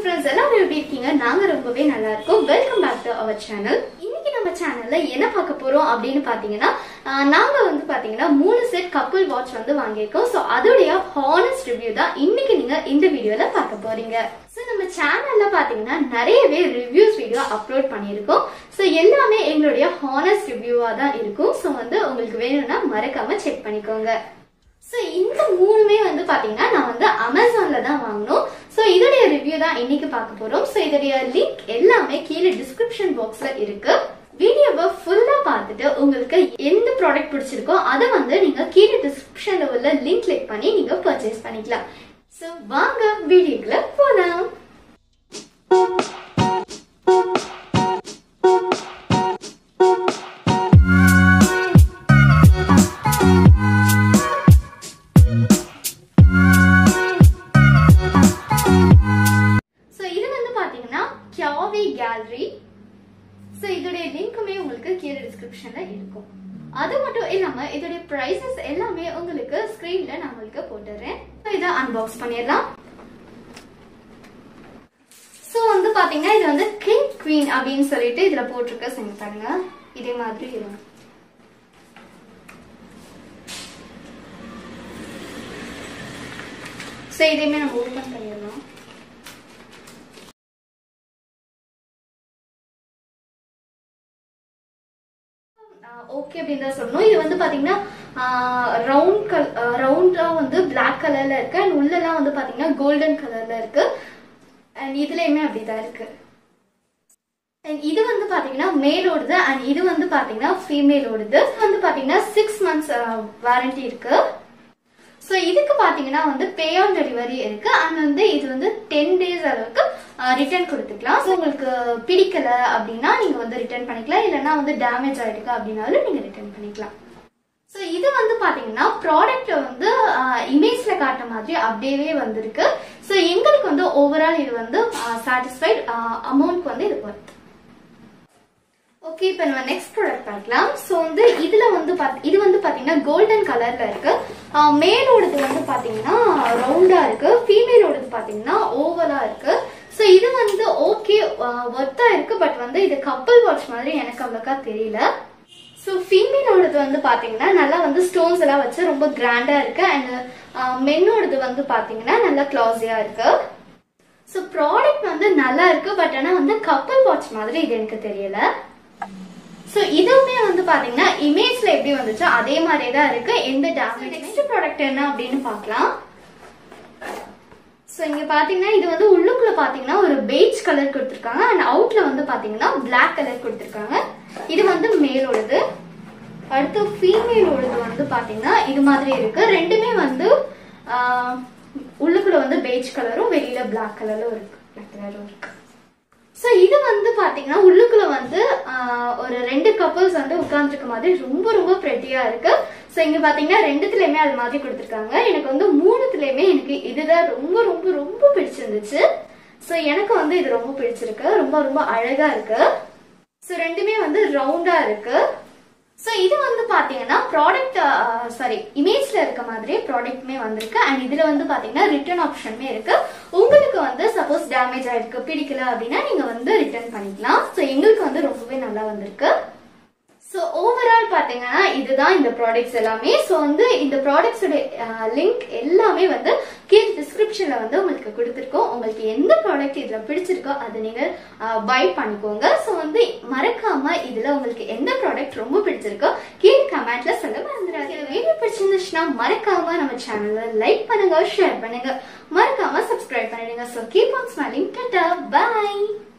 friends எல்லாரும் எப்படி இருக்கீங்க நாங்க ரொம்பவே நல்லா இருக்கோம் welcome back to our channel இன்னைக்கு நம்ம சேனல்ல என்ன பார்க்க போறோம் அப்படின்னு பாத்தீங்கன்னா ஆஹ், நாங்க வந்து பாத்தீங்கன்னா மூணு செட் கப்புள் வாட்ச் வந்து வாங்கியிருக்கோம் ஸோ அதோடைய ஹானஸ்ட் ரிவ்யூ தான் இன்னைக்கு நீங்க இந்த வீடியோல பார்க்க போறீங்க ஸோ நம்ம சேனல்ல பாத்தீங்கன்னா நிறையவே ரிவ்யூஸ் வீடியோ அப்லோட் பண்ணியிருக்கோம் ஸோ எல்லாமே எங்களுடைய ஹானஸ்ட் ரிவ்யூவா தான் இருக்கும் ஸோ வந்து உங்களுக்கு வேணும்னா மறக்காம செக் பண்ணிக்கோங்க ஸோ இந்த மூணுமே வந்து பாத்தீங்கன்னா நான் வந்து அமேசான்ல தான் வாங்கினோம் ஸோ இதோடைய ரிவ்யூ தான் இன்னைக்கு பார்க்க போறோம் ஸோ இதோடைய லிங்க் எல்லாமே கீழே டிஸ்கிரிப்ஷன் பாக்ஸ்ல இருக்கு வீடியோவை ஃபுல்லா பார்த்துட்டு உங்களுக்கு எந்த ப்ராடக்ட் பிடிச்சிருக்கோ அதை வந்து நீங்க கீழே டிஸ்கிரிப்ஷன்ல உள்ள லிங்க் கிளிக் பண்ணி நீங்க பர்ச்சேஸ் பண்ணிக்கலாம் ஸோ வாங்க வீடியோக்குள்ள போலாம் ஸோ இது வந்து பாத்தீங்கன்னா கியாவி கேலரி ஸோ இதோடைய லிங்க்குமே உங்களுக்கு கீழே டிஸ்கிரிப்ஷன்ல இருக்கும் அது மட்டும் இல்லாம இதோடைய பிரைசஸ் எல்லாமே உங்களுக்கு ஸ்கிரீன்ல நான் உங்களுக்கு போட்டுறேன் So, இதை அன்பாக்ஸ் பண்ணிடலாம் ஸோ வந்து பாத்தீங்கன்னா இது வந்து கிங் குவீன் அப்படின்னு சொல்லிட்டு இதுல போட்டிருக்க செஞ்சு பாருங்க இதே மாதிரி இருக்கும் ஸோ இதையுமே நம்ம ஓப்பன் பண்ணிடலாம் ஓகே அப்படின்னு தான் சொல்லணும் இது வந்து பாத்தீங்கன்னா ரவுண்ட் கல் ரவுண்டா வந்து பிளாக் கலர்ல இருக்கு அண்ட் உள்ளெல்லாம் வந்து பாத்தீங்கன்னா கோல்டன் கலர்ல இருக்கு அண்ட் இதுலயுமே அப்படிதான் இருக்கு And இது வந்து பாத்தீங்கன்னா மேலோடுது அண்ட் இது வந்து பாத்தீங்கன்னா ஃபீமேலோடுது வந்து பாத்தீங்கன்னா சிக்ஸ் மந்த்ஸ் வாரண்டி இருக்கு ஸோ இதுக்கு பாத்தீங்கன்னா வந்து பே ஆன் டெலிவரி இருக்கு அண்ட் வந்து இது வந்து டென் டேஸ் அளவுக்கு ரிட்டர்ன் கொடுத்துக்கலாம் ஸோ உங்களுக்கு பிடிக்கல அப்படின்னா நீங்க வந்து ரிட்டர்ன் பண்ணிக்கலாம் இல்லைன்னா வந்து டேமேஜ் ஆயிருக்கு அப்படின்னாலும் நீங்க ரிட்டர்ன் பண்ணிக்கலாம் ஸோ இது வந்து பாத்தீங்கன்னா ப்ராடக்ட் வந்து இமேஜ்ல காட்ட மாதிரி அப்படியே வந்திருக்கு ஸோ எங்களுக்கு வந்து ஓவரால் இது வந்து சாட்டிஸ்ஃபைட் அமௌண்ட் வந்து இது வருது ஓகே இப்போ நம்ம நெக்ஸ்ட் ப்ராடக்ட் பார்க்கலாம் ஸோ வந்து இதுல வந்து பாத்- இது வந்து பாத்தீங்கன்னா கோல்டன் கலர்ல இருக்கு ஆஹ் மேலோடது வந்து பாத்தீங்கன்னா ரவுண்டா இருக்கு ஃபீமேலோடது பாத்தீங்கன்னா ஓவலா இருக்கு ஸோ இது வந்து ஓகே ஒர்த்தா இருக்கு பட் வந்து இது கப்பல் வாட்ச் மாதிரி எனக்கு அவ்வளோக்கா தெரியல ஸோ ஃபீமேலோடது வந்து பாத்தீங்கன்னா நல்லா வந்து ஸ்டோன்ஸ் எல்லாம் வச்சு ரொம்ப கிராண்டா இருக்கு அண்ட் மென்னோடது வந்து பாத்தீங்கன்னா நல்லா கிளாஸியா இருக்கு ஸோ ப்ராடக்ட் வந்து நல்லா இருக்கு பட் ஆனா வந்து கப்பல் வாட்ச் மாதிரி இது எனக்கு தெரியல ஸோ இதுவுமே வந்து பாத்தீங்கன்னா இமேஜ்ல எப்படி வந்துச்சோ அதே மாதிரியே தான் இருக்கு எந்த டேமேஜ் நெக்ஸ்ட் ப்ராடக்ட் என்ன அப்படின்னு பார்க்கலாம் ஸோ இங்க பாத்தீங்கன்னா இது வந்து உள்ளுக்குள்ள பாத்தீங்கன்னா ஒரு பெய்ஜ் கலர் கொடுத்துருக்காங்க அண்ட் அவுட்ல வந்து பாத்தீங்கன்னா Black கலர் கொடுத்துருக்காங்க இது வந்து மேலோடது அடுத்து ஃபீமேலோடது வந்து பாத்தீங்கன்னா இது மாதிரி இருக்கு ரெண்டுமே வந்து ஆஹ், உள்ளுக்குள்ள வந்து பெய்ஜ் கலரும் வெளியில Black கலரும் இருக்கு Black கலரும் இருக்கு ஸோ இது வந்து பாத்தீங்கன்னா உள்ளுக்குள்ள வந்து ஆஹ், ஒரு ரெண்டு கப்பல்ஸ் வந்து உட்கார்ந்துருக்க மாதிரி ரொம்ப ரொம்ப ப்ரெட்டியா இருக்கு ஸோ இங்க பாத்தீங்கன்னா ரெண்டுத்துலயுமே அது மாதிரி கொடுத்துருக்காங்க எனக்கு வந்து மூணுத்துலயுமே எனக்கு இதுதான் ரொம்ப ரொம்ப ரொம்ப பிடிச்சிருந்துச்சு ஸோ எனக்கு வந்து இது ரொம்ப பிடிச்சிருக்கு ரொம்ப ரொம்ப அழகா இருக்கு ஸோ ரெண்டுமே வந்து ரவுண்டா இருக்கு ஸோ இது வந்து பாத்தீங்கன்னா ப்ராடக்ட் சாரி இமேஜ்ல இருக்க மாதிரியே ப்ராடக்ட்மே வந்திருக்கு அண்ட் இதுல வந்து பாத்தீங்கன்னா ரிட்டர்ன் ஆப்ஷனுமே இருக்கு உங்களுக்கு வந்து சப்போஸ் டேமேஜ் ஆயிருக்கு பிடிக்கல அப்படின்னா நீங்க வந்து ரிட்டர்ன் பண்ணிக்கலாம் ஸோ எங்களுக்கு வந்து ரொம்பவே நல்லா வந்திருக்கு ஸோ ஓவரால் பார்த்தீங்கன்னா இதுதான் இந்த ப்ராடக்ட்ஸ் எல்லாமே ஸோ வந்து இந்த ப்ராடக்ட்ஸோட லிங்க் எல்லாமே வந்து கீழே டிஸ்கிரிப்ஷனில் வந்து உங்களுக்கு கொடுத்துருக்கோம் உங்களுக்கு எந்த ப்ராடக்ட் இதில் பிடிச்சிருக்கோ அதை நீங்கள் பை பண்ணிக்கோங்க ஸோ வந்து மறக்காம இதில் உங்களுக்கு எந்த ப்ராடக்ட் ரொம்ப பிடிச்சிருக்கோ கீழே கமெண்ட்ல சொல்ல மறந்துடாது இந்த வீடியோ பிடிச்சிருந்துச்சுன்னா மறக்காம நம்ம சேனலை லைக் பண்ணுங்க ஷேர் பண்ணுங்க மறக்காம சப்ஸ்கிரைப் பண்ணிடுங்க so keep on smiling tata by